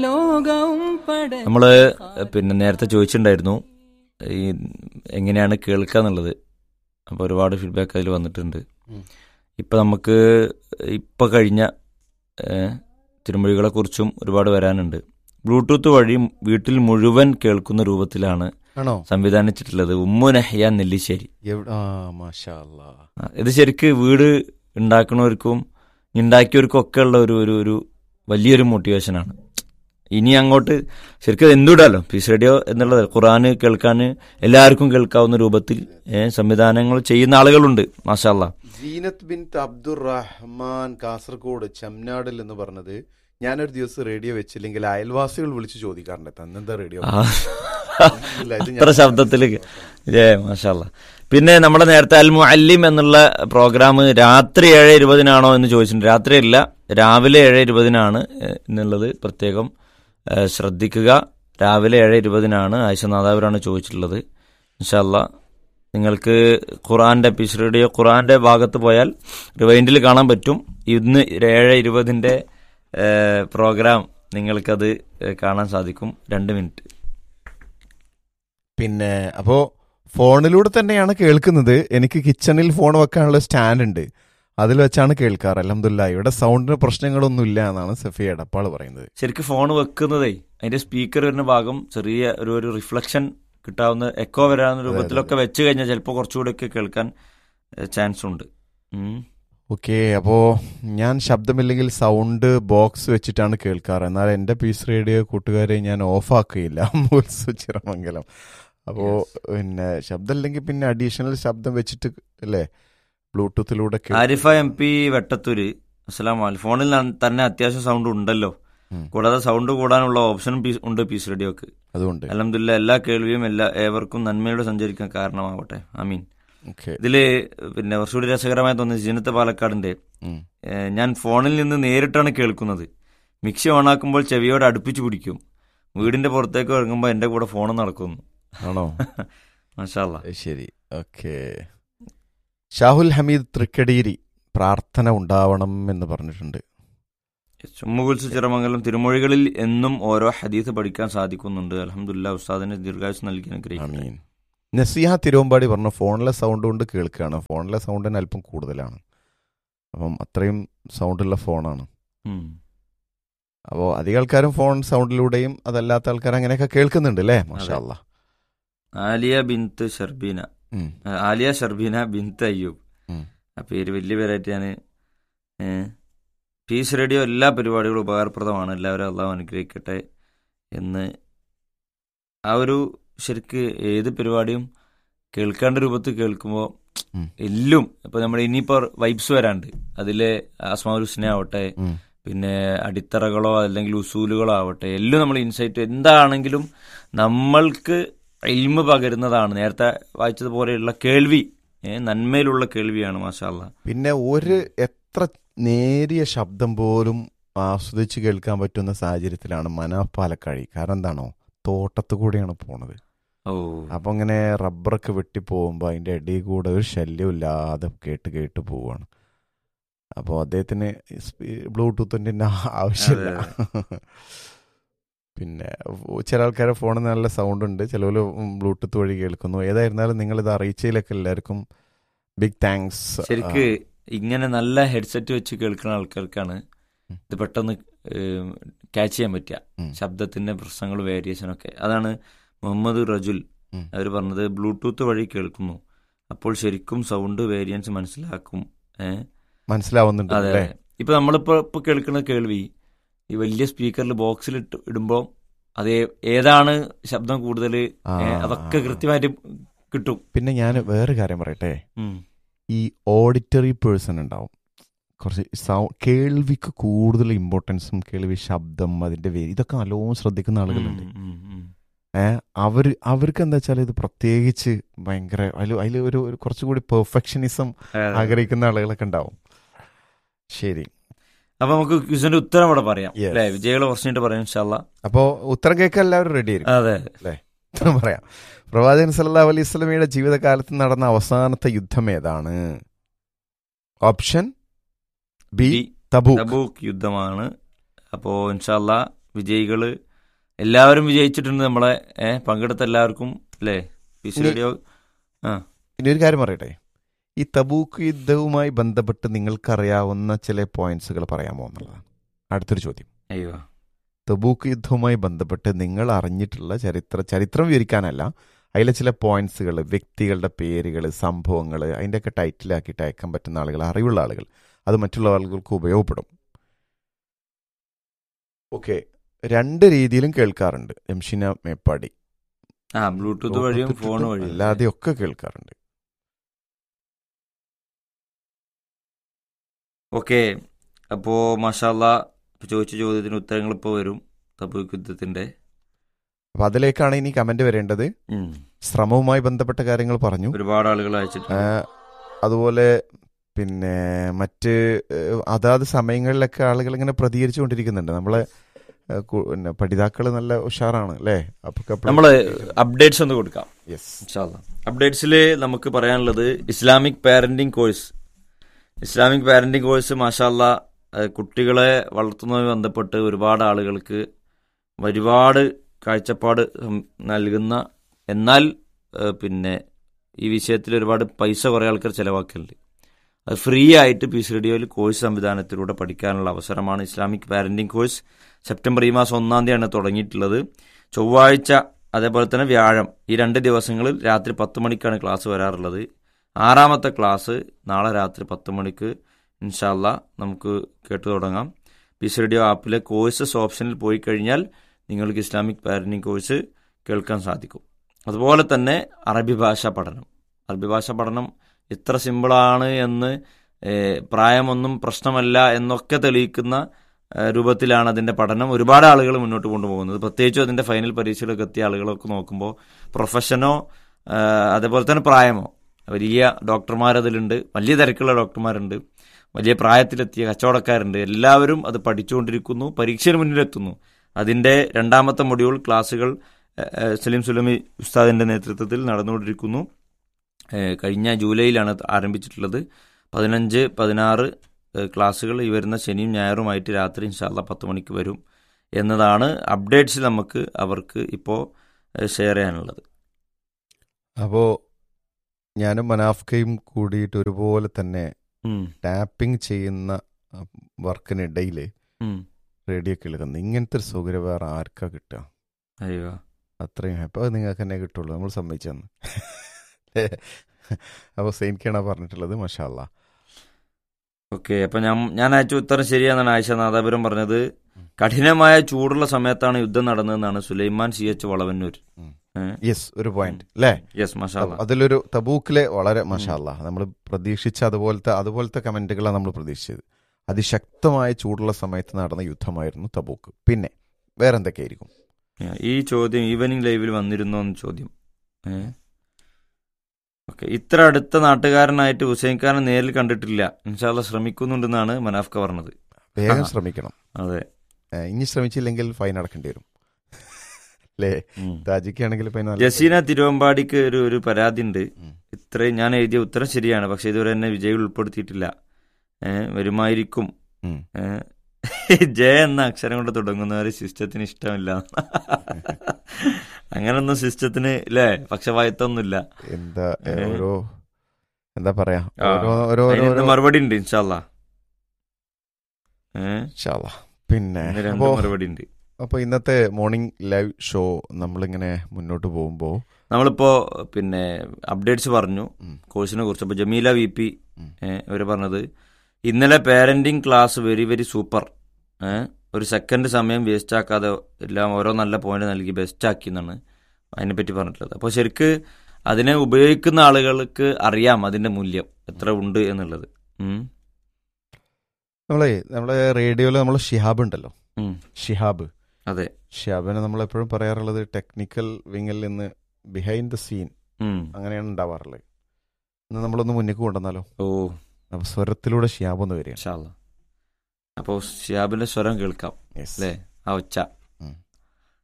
ലോകവും പട നമ്മൾ പിന്നെ നേരത്തെ ചോദിച്ചിട്ടുണ്ടായിരുന്നു ഈ എങ്ങനെയാണ് കേൾക്കുക എന്നുള്ളത് അപ്പോൾ ഒരുപാട് ഫീഡ്ബാക്ക് അതിൽ വന്നിട്ടുണ്ട് ഉം. ഇപ്പം നമുക്ക് ഇപ്പം കഴിഞ്ഞ തിരുമൊഴികളെക്കുറിച്ചും ഒരുപാട് വരാനുണ്ട് ബ്ലൂടൂത്ത് വഴി വീട്ടിൽ മുഴുവൻ കേൾക്കുന്ന രൂപത്തിലാണ് ആണോ സംവിധാനിച്ചിട്ടുള്ളത് ഉമ്മു നഹ്യ നെല്ലിശ്ശേരി എവിടെ ആ മാഷാ അല്ലാ. ആ, ഇത് ശരിക്ക് വീട് ഉണ്ടാക്കുന്നവർക്കും ഉണ്ടാക്കിയവർക്കും ഒക്കെ ഉള്ള ഒരു ഒരു ഒരു വലിയൊരു മോട്ടിവേഷനാണ് ഇനി അങ്ങോട്ട് ശരിക്കും ഇത് എന്തുവിടാലോ പീസ് റേഡിയോ എന്നുള്ളത് ഖുറാന് കേൾക്കാൻ എല്ലാവർക്കും കേൾക്കാവുന്ന രൂപത്തിൽ ഏ, സംവിധാനങ്ങൾ ചെയ്യുന്ന ആളുകളുണ്ട് മാഷാല്ല സീനത്ത് ബിൻ അബ്ദുറഹ്മാൻ കാസർഗോഡ് ചെമ്മനാടിൽ എന്ന് പറഞ്ഞത് ഞാനൊരു ദിവസം റേഡിയോ വെച്ചില്ലെങ്കിൽ അയൽവാസികൾ വിളിച്ച് ചോദിക്കാറുണ്ട് തന്നെന്താ റേഡിയോ ഇല്ല, ഇത് ഞാൻ- അത്ര ശബ്ദത്തിൽ ഏ മാഷാല്ല പിന്നെ നമ്മുടെ നേരത്തെ അൽ മുഅല്ലിം എന്നുള്ള പ്രോഗ്രാം രാത്രി ഏഴ് ഇരുപതിനാണോ എന്ന് ചോദിച്ചിട്ടുണ്ട് രാത്രിയല്ല രാവിലെ ഏഴ് ഇരുപതിനാണ് ഏ, എന്നുള്ളത് പ്രത്യേകം ഏ, ശ്രദ്ധിക്കുക രാവിലെ ഏഴ് ഇരുപതിനാണ് ആയിഷ നാദാവരാണ് ചോദിച്ചിട്ടുള്ളത് ഇൻഷാല്ല നിങ്ങൾക്ക് ഖുറാന്റെ പീസ് റേഡിയോ ഖുറാന്റെ ഭാഗത്ത് പോയാൽ റിവൈൻഡിൽ കാണാൻ പറ്റും ഇന്ന് ഏഴ് ഇരുപതിന്റെ ഏ, പ്രോഗ്രാം നിങ്ങൾക്കത് ഏ, കാണാൻ സാധിക്കും രണ്ട് മിനിറ്റ് പിന്നെ അപ്പോ ഫോണിലൂടെ തന്നെയാണ് കേൾക്കുന്നത് എനിക്ക് കിച്ചണിൽ ഫോൺ വെക്കാനുള്ള സ്റ്റാൻഡ് ഉണ്ട് അതിൽ വെച്ചാണ് കേൾക്കാറ് അലഹമില്ല ഇവിടെ സൗണ്ടിന് പ്രശ്നങ്ങളൊന്നും ഇല്ല എന്നാണ് സഫിയ എടപ്പാൾ പറയുന്നത് ശരിക്കും ഫോൺ വെക്കുന്നതേ അതിന്റെ സ്പീക്കർ വരുന്ന ഭാഗം ചെറിയ ഒരു ഒരു റിഫ്ലക്ഷൻ കിട്ടാവുന്ന എക്കോ വരാവുന്ന രൂപത്തിലൊക്കെ വെച്ച് കഴിഞ്ഞാൽ ചിലപ്പോൾ കുറച്ചുകൂടെ ഒക്കെ കേൾക്കാൻ ചാൻസ് ഉണ്ട് ഉം. ഓക്കെ അപ്പോ ഞാൻ ശബ്ദമില്ലെങ്കിൽ സൗണ്ട് ബോക്സ് വെച്ചിട്ടാണ് കേൾക്കാറ് എന്നാൽ എന്റെ പീസ് റേഡിയോ കൂട്ടുകാരെ ഞാൻ ഓഫാക്കുകയില്ല മൂൽസു ചിറമംഗലം അപ്പോ പിന്നെ ശബ്ദമില്ലെങ്കിൽ പിന്നെ അഡീഷണൽ ശബ്ദം വെച്ചിട്ട് അല്ലേ ബ്ലൂടൂത്തിലൂടെ കേ- ആരിഫ എം പി വെട്ടത്തൂര് അസ്സലാം വലൈക്കും. ഫോണിൽ ന- തന്നെ അത്യാവശ്യം സൗണ്ട് ഉണ്ടല്ലോ ഉം. കൂടാതെ സൗണ്ട് കൂടാനുള്ള ഓപ്ഷനും പീസ് ഉണ്ട് പീസ് റേഡിയോക്ക് അതുകൊണ്ട് അലഹമില്ല എല്ലാ കേൾവിയും എല്ലാ ഏവർക്കും നന്മയോടെ സഞ്ചരിക്കാൻ കാരണമാവട്ടെ അമീൻ ഓക്കെ ഇതില് പിന്നെ കുറച്ചുകൂടി രസകരമായി തോന്നിയത് ജിനത്ത് പാലക്കാടിന്റെ ഏഹ് ഞാൻ ഫോണിൽ നിന്ന് നേരിട്ടാണ് കേൾക്കുന്നത് മിക്സി ഓണാക്കുമ്പോൾ ചെവിയോട് അടുപ്പിച്ചു പിടിക്കും വീടിന്റെ പുറത്തേക്ക് ഇറങ്ങുമ്പോൾ എന്റെ കൂടെ ഫോൺ നടക്കുന്നു ആണോ മാഷാല്ല അത് ശരി ഓക്കെ ഷാഹുൽ ഹമീദ് തൃക്കടീരി പ്രാർത്ഥന ഉണ്ടാവണം എന്ന് പറഞ്ഞിട്ടുണ്ട് ചുമ്മുകുൽസ് ചിറമംഗലം തിരുമൊഴികളിൽ എന്നും ഓരോ ഹദീസ് പഠിക്കാൻ സാധിക്കുന്നുണ്ട് അലഹമുല്ല ഉസ്താദിന് ദീർഘായുസ് നൽകി അനുഗ്രഹിക്കട്ടെ ആമീൻ നസിഹ തിരുവമ്പാടി പറഞ്ഞു ഫോണിലെ സൗണ്ട് കൊണ്ട് കേൾക്കുകയാണ് ഫോണിലെ സൗണ്ടിന് അല്പം കൂടുതലാണ് അപ്പം അത്രയും സൗണ്ടുള്ള ഫോണാണ് ഉം. അപ്പോൾ അധികം ആൾക്കാരും ഫോൺ സൗണ്ടിലൂടെയും അതല്ലാത്ത ആൾക്കാർ അങ്ങനെയൊക്കെ കേൾക്കുന്നുണ്ട് അല്ലേ മാഷാ അല്ലാ. ആലിയ ബിന്ത് ഷർബീന ഉം. ആ, ആലിയ ഷർബീന ബിന്ത് അയ്യൂബ് ഉം. ആ പേര് വലിയ പേരായിട്ട് ഞാൻ പീസ് റേഡിയോ എല്ലാ പരിപാടികളും ഉപകാരപ്രദമാണ് എല്ലാവരും അള്ളാഹു അനുഗ്രഹിക്കട്ടെ എന്ന് ആ ഒരു ശരിക്ക് ഏത് പരിപാടിയും കേൾക്കേണ്ട രൂപത്തിൽ കേൾക്കുമ്പോൾ ഉം. എല്ലും ഇപ്പൊ നമ്മൾ ഇനിയിപ്പോൾ വൈബ്സ് വരാണ്ട് അതിലെ ആസ്മാവുൽ ഹുസ്ന ആവട്ടെ ഉം. പിന്നെ അടിത്തറകളോ അല്ലെങ്കിൽ ഉസൂലുകളോ ആവട്ടെ എല്ലാം നമ്മൾ ഇൻസൈറ്റ് എന്താണെങ്കിലും നമ്മൾക്ക് എൽമ പകരുന്നതാണ് നേരത്തെ വായിച്ചതുപോലെയുള്ള കേൾവി ഏ, നന്മയിലുള്ള കേൾവിയാണ് മാഷാല്ല പിന്നെ ഒരു എത്ര നേരിയ ശബ്ദം പോലും ആസ്വദിച്ച് കേൾക്കാൻ പറ്റുന്ന സാഹചര്യത്തിലാണ് മനാഫ് പാലക്കാഴി കാരണം എന്താണോ തോട്ടത്തു കൂടെയാണ് പോണത് ഓ അപ്പൊ ഇങ്ങനെ റബ്ബറൊക്കെ വെട്ടി പോകുമ്പോൾ അതിന്റെ ഇടയിൽ കൂടെ ഒരു ശല്യം ഇല്ലാതെ കേട്ട് കേട്ട് പോവാണ് അപ്പോൾ അദ്ദേഹത്തിന് ബ്ലൂടൂത്തിന്റെ ആവശ്യമില്ല പിന്നെ ചില ആൾക്കാരെ ഫോണിൽ നല്ല സൗണ്ട് ഉണ്ട് ചിലവർ ബ്ലൂടൂത്ത് വഴി കേൾക്കുന്നു ഏതായിരുന്നാലും നിങ്ങൾ ഇത് അറിയിച്ചതിലൊക്കെ എല്ലാവർക്കും ബിഗ് താങ്ക്സ് ശരിക്ക് ഇങ്ങനെ നല്ല ഹെഡ്സെറ്റ് വെച്ച് കേൾക്കുന്ന ആൾക്കാർക്കാണ് ഉം. ഇത് പെട്ടെന്ന് ക്യാച്ച് ചെയ്യാൻ പറ്റുക ഉം. ശബ്ദത്തിന്റെ പ്രശ്നങ്ങൾ വേരിയേഷൻ ഒക്കെ അതാണ് മുഹമ്മദ് റജുൽ ഉം. അവർ പറഞ്ഞത് ബ്ലൂടൂത്ത് വഴി കേൾക്കുന്നു അപ്പോൾ ശരിക്കും സൗണ്ട് വേരിയൻസ് മനസ്സിലാക്കും ഏഹ് മനസ്സിലാവുന്നുണ്ട് അതെ അല്ലേ അതെ. ഇപ്പൊ നമ്മളിപ്പോ ഇപ്പൊ കേൾക്കുന്ന കേൾവി ഈ വലിയ സ്പീക്കറിൽ ബോക്സിൽ ഇട്ട് ഇടുമ്പോ അത് ഏ- ഏതാണ് ശബ്ദം കൂടുതൽ ആ, അതൊക്കെ ആ. കൃത്യമായിട്ട് കിട്ടും പിന്നെ ഞാൻ വേറെ കാര്യം പറയട്ടെ ഉം. ഈ ഓഡിറ്ററി പേഴ്സൺ ഉണ്ടാവും കുറച്ച് സൗ കേൾവിക്ക് കൂടുതൽ ഇമ്പോർട്ടൻസും കേൾവി ശബ്ദം അതിന്റെ വേരി ഇതൊക്കെ നല്ലോണം ശ്രദ്ധിക്കുന്ന ആളുകളുണ്ട് ഉം, ഉം, ഉം. ഏഹ് അവർ അവർക്ക് എന്താ വെച്ചാൽ ഇത് പ്രത്യേകിച്ച് ഭയങ്കര അതിൽ അതിൽ ഒരു ഒരു കുറച്ചുകൂടി പെർഫെക്ഷനിസം അതെ, അതെ. ആഗ്രഹിക്കുന്ന ആളുകളൊക്കെ ഉണ്ടാവും ശരി അപ്പൊ നമുക്ക് ക്വിസിന്റെ ഉത്തരം ഇവിടെ പറയാം Yes. അല്ലെ വിജയികളെ കുറച്ചിട്ട് പറയാം ഇൻഷാല്ല അപ്പോൾ ഉത്തരം കേൾക്കാൻ എല്ലാവരും റെഡി ആയിരിക്കും അതെ ഉത്തരം പറയാം പ്രവാചകൻ സല്ലല്ലാഹു അലൈഹി സ്വലമയുടെ ജീവിതകാലത്ത് നടന്ന അവസാനത്തെ യുദ്ധം ഏതാണ് ഓപ്ഷൻ ബി ബി തബു തബൂക്ക് യുദ്ധമാണ് അപ്പോ ഇൻഷാല്ല വിജയികള് എല്ലാവരും വിജയിച്ചിട്ടുണ്ട് നമ്മളെ ഏഹ് പങ്കെടുത്ത എല്ലാവർക്കും അല്ലേ പീസ് ഇനി- റേഡിയോ ആ ഇനി ഒരു കാര്യം പറയട്ടെ ഈ തബൂക്ക് യുദ്ധവുമായി ബന്ധപ്പെട്ട് നിങ്ങൾക്കറിയാവുന്ന ചില പോയിന്റ്സുകൾ പറയാമോ എന്നുള്ളതാണ് അടുത്തൊരു ചോദ്യം അയ്യോ തബൂക്ക് യുദ്ധവുമായി ബന്ധപ്പെട്ട് നിങ്ങൾ അറിഞ്ഞിട്ടുള്ള ചരിത്ര ചരിത്രം വിവരിക്കാനല്ല അതിലെ ചില പോയിന്റ്സുകൾ വ്യക്തികളുടെ പേരുകൾ സംഭവങ്ങൾ അതിൻ്റെയൊക്കെ ടൈറ്റിലാക്കിയിട്ട് അയക്കാൻ പറ്റുന്ന ആളുകൾ അറിവുള്ള ആളുകൾ അത് മറ്റുള്ള ആളുകൾക്ക് ഉപയോഗപ്പെടും ഓക്കെ രണ്ട് രീതിയിലും കേൾക്കാറുണ്ട് എംഷിന മേപ്പാടി ആ ബ്ലൂടൂത്ത് വഴിയും ഫോൺ വഴിയും അല്ലാതെ ഒക്കെ കേൾക്കാറുണ്ട് ഓക്കെ അപ്പോ മഷാല്ല ചോദിച്ച ചോദ്യത്തിന് ഉത്തരങ്ങൾ ഇപ്പോൾ വരും തബൂക്ക് യുദ്ധത്തിന്റെ അപ്പൊ അതിലേക്കാണ് ഇനി കമന്റ് വരേണ്ടത് ഉം. ശ്രമവുമായി ബന്ധപ്പെട്ട കാര്യങ്ങൾ പറഞ്ഞു ഒരുപാട് ആളുകൾ ആ, അയച്ചിട്ടുണ്ട് അതുപോലെ പിന്നെ മറ്റ് ഏഹ്, അതാത് സമയങ്ങളിലൊക്കെ ആളുകൾ ഇങ്ങനെ പ്രതികരിച്ചുകൊണ്ടിരിക്കുന്നുണ്ട് നമ്മളെ ഏഹ്, കു- പിന്നെ പഠിതാക്കൾ നല്ല ഉഷാറാണ് അല്ലേ അപ്പൊ നമ്മള് അപ്ഡേറ്റ്സ് ഒന്ന് കൊടുക്കാം യെസ് അപ്ഡേറ്റ്സിൽ നമുക്ക് പറയാനുള്ളത് Islamic parenting course Islamic parenting course മാഷാല്ല കുട്ടികളെ വളർത്തുന്നതുമായി ബന്ധപ്പെട്ട് ഒരുപാട് ആളുകൾക്ക് ഒരുപാട് കാഴ്ചപ്പാട് സം- നൽകുന്ന എന്നാൽ ഏഹ്, പിന്നെ ഈ വിഷയത്തിൽ ഒരുപാട് പൈസ കുറേ ആൾക്കാർ ചിലവാക്കലുണ്ട് അത് ഫ്രീ ആയിട്ട് പീസ് റേഡിയോയിൽ കോഴ്സ് സംവിധാനത്തിലൂടെ പഠിക്കാനുള്ള അവസരമാണ് ഇസ്ലാമിക് പാരന്റിംഗ് കോഴ്സ് സെപ്റ്റംബർ ഈ മാസം ഒന്നാം തീയതിയാണ് തുടങ്ങിയിട്ടുള്ളത് ചൊവ്വാഴ്ച അതേപോലെ തന്നെ വ്യാഴം ഈ രണ്ട് ദിവസങ്ങളിൽ രാത്രി പത്ത് മണിക്കാണ് ക്ലാസ് വരാറുള്ളത് ആറാമത്തെ ക്ലാസ് നാളെ രാത്രി പത്ത് മണിക്ക് ഇൻഷാല്ല നമുക്ക് കേട്ടു തുടങ്ങാം പീസ് റേഡിയോ ആപ്പിലെ കോഴ്സസ് ഓപ്ഷനിൽ പോയി കഴിഞ്ഞാൽ നിങ്ങൾക്ക് ഇസ്ലാമിക് പാരന്റിംഗ് കോഴ്സ് കേൾക്കാൻ സാധിക്കും അതുപോലെ തന്നെ അറബി ഭാഷ പഠനം അറബി ഭാഷ പഠനം ഇത്ര സിമ്പിളാണ് എന്ന് ഏഹ്, പ്രായമൊന്നും പ്രശ്നമല്ല എന്നൊക്കെ തെളിയിക്കുന്ന ഏഹ്, രൂപത്തിലാണ് അതിന്റെ പഠനം ഒരുപാട് ആളുകൾ മുന്നോട്ട് കൊണ്ടുപോകുന്നത് പ്രത്യേകിച്ചും അതിന്റെ ഫൈനൽ പരീക്ഷയിലൊക്കെ എത്തിയ ആളുകളൊക്കെ നോക്കുമ്പോൾ പ്രൊഫഷനോ ഏഹ്, അതേപോലെ തന്നെ പ്രായമോ വലിയ ഡോക്ടർമാർ അതിലുണ്ട് വലിയ തിരക്കുള്ള ഡോക്ടർമാരുണ്ട് വലിയ പ്രായത്തിലെത്തിയ കച്ചവടക്കാരുണ്ട് എല്ലാവരും അത് പഠിച്ചുകൊണ്ടിരിക്കുന്നു പരീക്ഷയിൽ മുന്നിലെത്തുന്നു അതിന്റെ രണ്ടാമത്തെ മൊഡ്യൂൾ ക്ലാസ്സുകൾ ഏഹ്, ഏഹ്, സലീം സുലമി ഉസ്താദിന്റെ നേതൃത്വത്തിൽ നടന്നുകൊണ്ടിരിക്കുന്നു ഏഹ്, കഴിഞ്ഞ ജൂലൈയിലാണ് അത് ആരംഭിച്ചിട്ടുള്ളത് പതിനഞ്ച് പതിനാറ് ഏഹ്, ക്ലാസ്സുകൾ ഈ വരുന്ന ശനിയും ഞായറുമായിട്ട് രാത്രി ഇൻഷാല്ല പത്ത് മണിക്ക് വരും എന്നതാണ് അപ്ഡേറ്റ്സ് നമുക്ക് അവർക്ക് ഇപ്പോൾ ഷെയർ ചെയ്യാനുള്ളത് അപ്പോ ഞാനും മനാഫ്കയും കൂടിയിട്ട് ഒരുപോലെ തന്നെ ഉം, ടാപ്പിംഗ് ചെയ്യുന്ന വർക്കിനിടയിൽ ഉം. റേഡിയോ കേൾക്കുന്നത് ഇങ്ങനത്തെ ഒരു സൗകര്യം വേറെ ആർക്കാ കിട്ടുക അയ്യോ അത്രയും അപ്പോൾ നിങ്ങൾക്ക് തന്നെ കിട്ടുള്ളൂ നമ്മൾ സമ്മതിച്ചെന്ന് അപ്പോൾ സെയിൻക്കാണ് പറഞ്ഞിട്ടുള്ളത് മഷാല്ല ഓക്കെ അപ്പൊ ഞാൻ ഞാൻ അയച്ച ഉത്തരം ശരിയാണെന്നാണ് ആയിഷ നാദാപുരം പറഞ്ഞത് കഠിനമായ ചൂടുള്ള സമയത്താണ് യുദ്ധം നടന്നതെന്നാണ് സുലൈമാൻ സി എച്ച് വളവന്നൂർ ഉം. യെസ് ഒരു പോയിന്റ് അല്ലേ യെസ് മഷാല അതിലൊരു തബൂക്കിലെ വളരെ മഷാല്ല നമ്മൾ പ്രതീക്ഷിച്ച അതുപോലത്തെ അതുപോലത്തെ കമന്റുകളാണ് നമ്മൾ പ്രതീക്ഷിച്ചത് അതിശക്തമായ ചൂടുള്ള സമയത്ത് നടന്ന യുദ്ധമായിരുന്നു തബൂക്ക് പിന്നെ വേറെന്തൊക്കെയായിരിക്കും ഈ ചോദ്യം ഈവനിങ് ലൈവിൽ വന്നിരുന്നോ എന്ന് ചോദ്യം ഓക്കെ ഇത്ര അടുത്ത നാട്ടുകാരനായിട്ട് ഹുസൈൻ ഖാനെ നേരിൽ കണ്ടിട്ടില്ല ഇൻഷാല്ല ശ്രമിക്കുന്നുണ്ടെന്നാണ് മനാഫ്ക പറഞ്ഞത് വേഗം ആ. ശ്രമിക്കണം അതെ ഏ, ഇനി ശ്രമിച്ചില്ലെങ്കിൽ ഫൈൻ അടക്കേണ്ടി വരും അല്ലേ ഉം. താജിക്കാണെങ്കിൽ ഫൈൻ നല്ല- ജസീന തിരുവമ്പാടിക്ക് ഒരു ഒരു പരാതി ഉണ്ട് ഉം. ഇത്രയും ഞാൻ എഴുതിയ ഉത്തരം ശരിയാണ് പക്ഷെ ഇതുവരെ എന്നെ വിജയ് ഉൾപ്പെടുത്തിയിട്ടില്ല ഏഹ് വരുമായിരിക്കും ഉം. ഏഹ് ജെ എന്ന അക്ഷരം കൊണ്ട് തുടങ്ങുന്നവര് സിസ്റ്റത്തിന് ഇഷ്ടമില്ല അങ്ങനൊന്നും സിസ്റ്റത്തിന് അല്ലേ പക്ഷപാതിത്വമൊന്നുമില്ല എന്താ ഏ, ഏ. ഓരോ എന്താ പറയാ ആ. ഓരോ ഓരോ അതിന് ഓരോ ഇന്ന് മറുപടി ഉണ്ട് ഇൻഷാല്ല ഏഹ് ഇൻഷാല്ലാ. പിന്നെ ഇന്ന് രണ്ട് അപ്പോ മറുപടി ഉണ്ട് അപ്പൊ ഇന്നത്തെ മോർണിംഗ് ലൈവ് ഷോ നമ്മളിങ്ങനെ മുന്നോട്ട് പോകുമ്പോ നമ്മളിപ്പോ പിന്നെ അപ്ഡേറ്റ്സ് പറഞ്ഞു ഉം. കോഴ്സിനെ കുറിച്ച് അപ്പൊ ജമീല വി പി ഉം. ഇവർ പറഞ്ഞത് ഇന്നലെ parenting class very very super ഏഹ് ഒരു സെക്കൻഡ് സമയം വേസ്റ്റ് ആക്കാതെ എല്ലാം ഓരോ നല്ല പോയിന്റ് നൽകി ബെസ്റ്റ് ആക്കി എന്നാണ് അതിനെപ്പറ്റി പറഞ്ഞിട്ടുള്ളത് അപ്പോൾ ശരിക്ക് അതിനെ ഉപയോഗിക്കുന്ന ആളുകൾക്ക് അറിയാം അതിന്റെ മൂല്യം എത്ര ഉണ്ട് എന്നുള്ളത് ഉം. നമ്മളെ നമ്മളെ റേഡിയോയിൽ നമ്മൾ ഷിഹാബ് ഉണ്ടല്ലോ ഉം. ഷിഹാബ് അതെ ഷിഹാബിനെ നമ്മൾ എപ്പോഴും പറയാറുള്ളത് ടെക്നിക്കൽ വിങ്ങിൽ നിന്ന് ബിഹൈൻഡ് ദ സീൻ ഉം. അങ്ങനെയാണ് ഉണ്ടാവാറുള്ളത് ഇന്ന് നമ്മളൊന്ന് മുന്നിലേക്ക് കൊണ്ടുവന്നാലോ ഓ അപ്പൊ സ്വരത്തിലൂടെ ഷിഹാബ് ഒന്ന് വരികയാണ് ഇൻഷാ അല്ലാ. അപ്പോൾ ഷിയാബിന്റെ സ്വരം കേൾക്കാം Yes. അല്ലേ ആ ഒച്ച